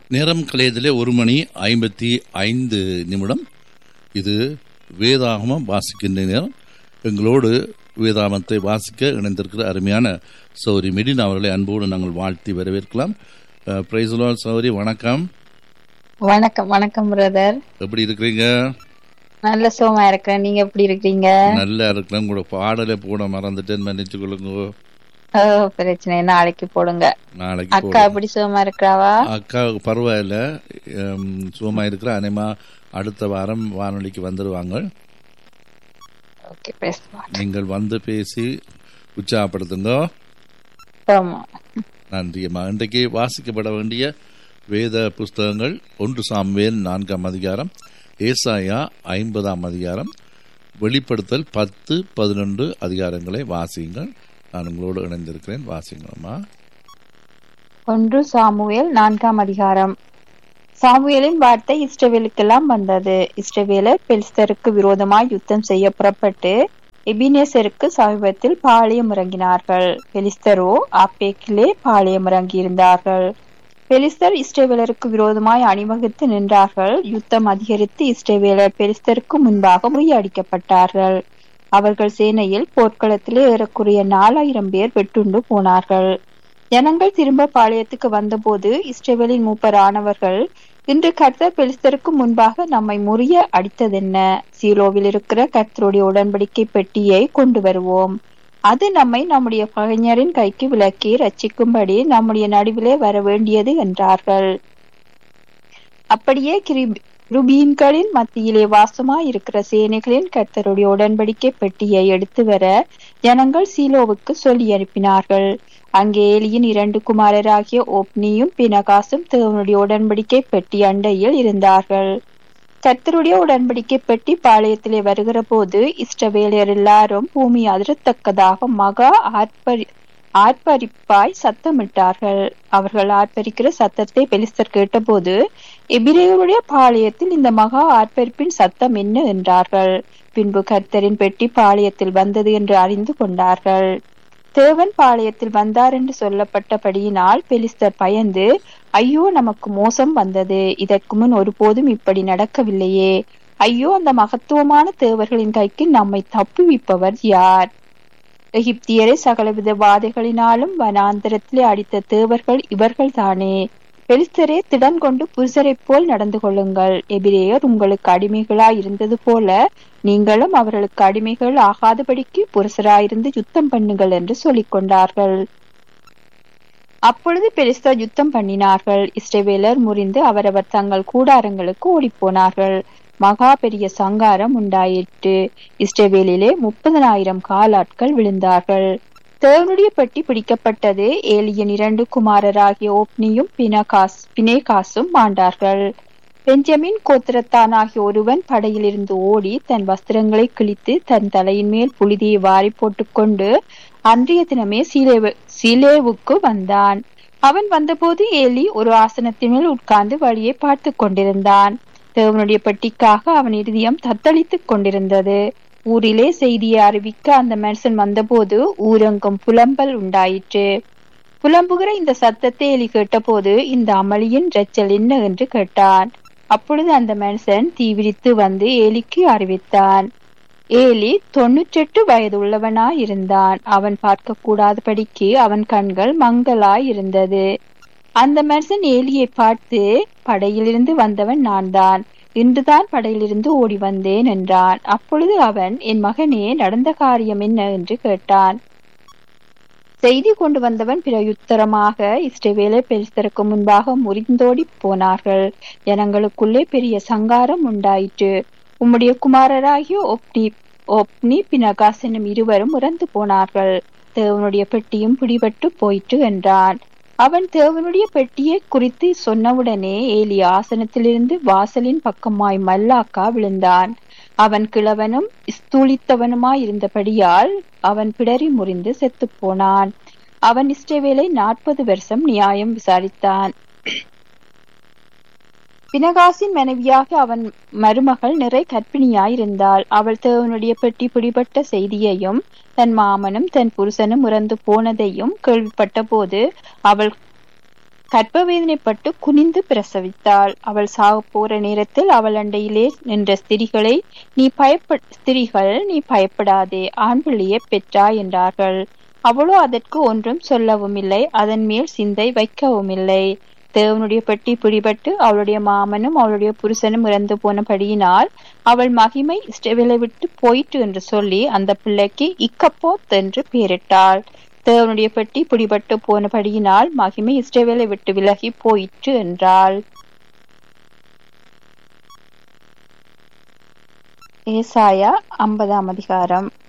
நேரம் கலையதிலே ஒரு மணி ஐம்பத்தி ஐந்து நிமிடம் இது வேதாகமம் வாசிக்கின்ற நேரம் எங்களோடு வேதாகமத்தை வாசிக்க இணைந்திருக்கிற அருமையான சௌரி மெடின் அவர்களை அன்போடு நாங்கள் வாழ்த்தி வரவேற்கலாம் பிரைஸ்லால் சௌரி வணக்கம் வணக்கம் வணக்கம் பிரதர் எப்படி இருக்கிறீங்க நல்ல சுகமா இருக்கிறேன் நீங்க எப்படி இருக்கீங்க நல்லா இருக்கிறேன் உங்களோட பாடலை போட மறந்துட்டேன்னு மன்னிச்சு கொள்ளுங்க ஓ, பிரச்சனை இல்ல, நாளைக்கு போடுங்க நாளைக்கு அக்கா போடுறேன். எப்படி சுகமா இருக்கிறாவா அக்காவுக்கு பரவாயில்ல எம், சுகமா இருக்கிற அனைமா அடுத்த வாரம் வானொலிக்கு வந்துடுவாங்க ஓகே பேசுவோம் நீங்கள் வந்து பேசி உற்சாகப்படுத்துங்க ஆமா நன்றியம்மா இன்றைக்கு வாசிக்கப்பட வேண்டிய வேத புஸ்தகங்கள் ஒன்று சாம்வேல் நான்காம் அதிகாரம் ஏசாயா ஐம்பதாம் அதிகாரம் வெளிப்படுத்தல் பத்து பதினொன்று அதிகாரங்களை வாசியுங்கள் நான் உங்களோடு இணைந்திருக்கிறேன் வாசிங்களம்மா ஒன்று சாமுவேல் நான்காம் அதிகாரம் சாமுவேலின் வார்த்தை இஸ்ரவேலுக்கெல்லாம் வந்தது இஸ்ரவேலர் பெலிஸ்தருக்கு விரோதமாய் யுத்தம் செய்ய புறப்பட்டு எபினேசருக்கு சமீபத்தில் பாளையம் இறங்கினார்கள் பெலிஸ்தரோ ஆப்பேக்கிலே பாளையம் இறங்கியிருந்தார்கள் பெலிஸ்தர் இஸ்ரவேலருக்கு விரோதமாய் அணிவகுத்து நின்றார்கள் யுத்தம் அதிகரித்து இஸ்ரவேலர் பெலிஸ்தருக்கு முன்பாக முறியடிக்கப்பட்டார்கள் அவர்கள் சேனையில் போர்க்களத்திலே ஏறக்குறைய நாலாயிரம் பேர் வெட்டுண்டு போனார்கள் ஜனங்கள் திரும்ப பாளையத்துக்கு வந்தபோது இஸ்ரேவேலின் மூப்பரானவர்கள் இன்று கர்த்தர் பெலிஸ்தருக்கு முன்பாக நம்மை முறிய அடித்ததென்ன சீலோவில் இருக்கிற கர்த்தருடைய உடன்படிக்கை பெட்டியை கொண்டு வருவோம் அது நம்மை நம்முடைய பகைஞரின் கைக்கு விலக்கி ரட்சிக்கும்படி நம்முடைய நடுவிலே வர வேண்டியது என்றார்கள் அப்படியே கிரிப்- கிருபீன்களின் மத்தியிலே வாசமாய் இருக்கிற சேனைகளின் கர்த்தருடைய உடன்படிக்கை பெட்டியை எடுத்து வர ஜனங்கள் சீலோவுக்கு சொல்லி அனுப்பினார்கள் அங்கே ஏலியின் இரண்டு குமாரராகிய ஓப்னியும் பினகாசும் தேவனுடைய உடன்படிக்கை பெட்டி அண்டையில் இருந்தார்கள் கர்த்தருடைய உடன்படிக்கை பெட்டி பாளையத்திலே வருகிற போது இஷ்டவேலையர் எல்லாரும் பூமி அதிரத்தக்கதாக மகா ஆர்ப்பரி ஆர்ப்பரிப்பாய் சத்தமிட்டார்கள் அவர்கள் ஆர்ப்பரிக்கிற சத்தத்தை பெலிஸ்தர் கேட்டபோது எபிரேயருடைய பாளையத்தில் இந்த மகா ஆர்ப்பரிப்பின் சத்தம் என்ன என்றார்கள் பின்பு கர்த்தரின் பெட்டி பாளையத்தில் வந்தது என்று அறிந்து கொண்டார்கள் தேவன் பாளையத்தில் வந்தார் என்று சொல்லப்பட்டபடியினால் பெலிஸ்தர் பயந்து ஐயோ நமக்கு மோசம் வந்தது இதற்கு முன் ஒருபோதும் இப்படி நடக்கவில்லையே ஐயோ அந்த மகத்துவமான தேவர்களின் கைக்கு நம்மை தப்புவிப்பவர் யார் எகிப்தியரை சகலவித வாதைகளினாலும் வனாந்தரத்திலே அடித்த தேவர்கள் இவர்கள் தானே பெலிஸ்தரே திடன் கொண்டு புருஷரைப் போல் நடந்து கொள்ளுங்கள் எபிரேயர் உங்களுக்கு அடிமைகளாய் இருந்தது போல நீங்களும் அவர்களுக்கு அடிமைகள் ஆகாதபடிக்கு புருஷராயிருந்து யுத்தம் பண்ணுங்கள் என்று சொல்லிக் கொண்டார்கள் அப்பொழுது பெலிஸ்தர் யுத்தம் பண்ணினார்கள் இஸ்ரவேலர் முறிந்து அவரவர் தங்கள் கூடாரங்களுக்கு ஓடிப்போனார்கள் மகா பெரிய சங்காரம் உண்டாயிற்று இஸ்ரவேலிலே முப்பதனாயிரம் காலாட்கள் விழுந்தார்கள் தேவனுடைய பெட்டி பிடிக்கப்பட்டது ஏலியன் இரண்டு குமாரராகிய ஓப்னியும் பினகாஸ் பினேகாசும் மாண்டார்கள் பெஞ்சமின் கோத்திரத்தானாகிய ஒருவன் படையிலிருந்து ஓடி தன் வஸ்திரங்களை கிழித்து தன் தலையின் மேல் புழுதியை வாரி போட்டுக்கொண்டு அன்றைய தினமே சீலேவு சீலேவுக்கு வந்தான் அவன் வந்தபோது ஏலி ஒரு ஆசனத்தின் மேல் உட்கார்ந்து வழியை பார்த்து கொண்டிருந்தான் தேவனுடைய பெட்டிக்காக அவன் இருதயம் தத்தளித்துக் கொண்டிருந்தது ஊரிலே செய்தியை அறிவிக்க அந்த மனுஷன் வந்தபோது ஊரெங்கும் புலம்பல் உண்டாயிற்று புலம்புகிற இந்த சத்தத்தை எலி கேட்டபோது இந்த அமளியின் இரைச்சல் என்ன என்று கேட்டான் அப்பொழுது அந்த மனுஷன் தீவிரித்து வந்து ஏலிக்கு அறிவித்தான் ஏலி தொன்னூற்றெட்டு வயது உள்ளவனாய் இருந்தான் அவன் பார்க்க கூடாதபடிக்கு அவன் கண்கள் மங்கலாய் இருந்தது அந்த மனுஷன் ஏலியை பார்த்து படையிலிருந்து வந்தவன் நான் தான் இன்றுதான் படையிலிருந்து ஓடி வந்தேன் என்றான் அப்பொழுது அவன் என் மகனே நடந்த காரியம் என்ன என்று கேட்டான் செய்தி கொண்டு வந்தவன் பிரயுத்தரமாக இஸ்ரவேலை பெலிஸ்தருக்கு முன்பாக முறிந்தோடி போனார்கள் ஜனங்களுக்குள்ளே பெரிய சங்காரம் உண்டாயிற்று உம்முடைய குமாரராகிய ஒப்னி ஒப்னி பினகாஸ் என்னும் இருவரும் இறந்து போனார்கள் தேவனுடைய பெட்டியும் பிடிபட்டு போயிற்று என்றான் அவன் தேவனுடைய பெட்டியை குறித்து சொன்னவுடனே ஏலி ஆசனத்திலிருந்து வாசலின் பக்கமாய் மல்லாக்கா விழுந்தான் அவன் கிழவனும் ஸ்தூலித்தவனுமாய் இருந்தபடியால் அவன் பிடரி முறிந்து செத்துப் போனான் அவன் இஸ்ரவேலை நாற்பது வருஷம் நியாயம் விசாரித்தான் பினகாசின் மனைவியாக அவன் மருமகள் நிறை கற்பிணியாயிருந்தாள் அவள் தேவனுடைய பெட்டி பிடிபட்ட செய்தியையும் தன் மாமனும் தன் புருஷனும் இறந்து போனதையும் கேள்விப்பட்ட போது அவள் கர்ப்பவேதனைப்பட்டு குனிந்து பிரசவித்தாள் அவள் சாகப் போற நேரத்தில் அவள் அண்டையிலே நின்ற ஸ்திரிகளை நீ பயப்ப ஸ்திரிகள் நீ பயப்படாதே ஆண் பிள்ளையை பெற்றாய் என்றார்கள் அவளோ அதற்கு ஒன்றும் சொல்லவும் இல்லை அதன் மேல் சிந்தை வைக்கவும் இல்லை தேவனுடைய பெட்டி பிடிபட்டு அவளுடைய மாமனும் அவளுடைய புருஷனும் இறந்து போனபடியினால் அவள் மகிமை இஸ்ரவேலை விட்டு போயிற்று என்று சொல்லி அந்த பிள்ளைக்கு இக்கப்போத் என்று பெயரிட்டாள் தேவனுடைய பெட்டி பிடிபட்டு போனபடியினால் மகிமை இஸ்ரவேலை விட்டு விலகி போயிற்று என்றாள் ஏசாயா ஐம்பதாம் அதிகாரம்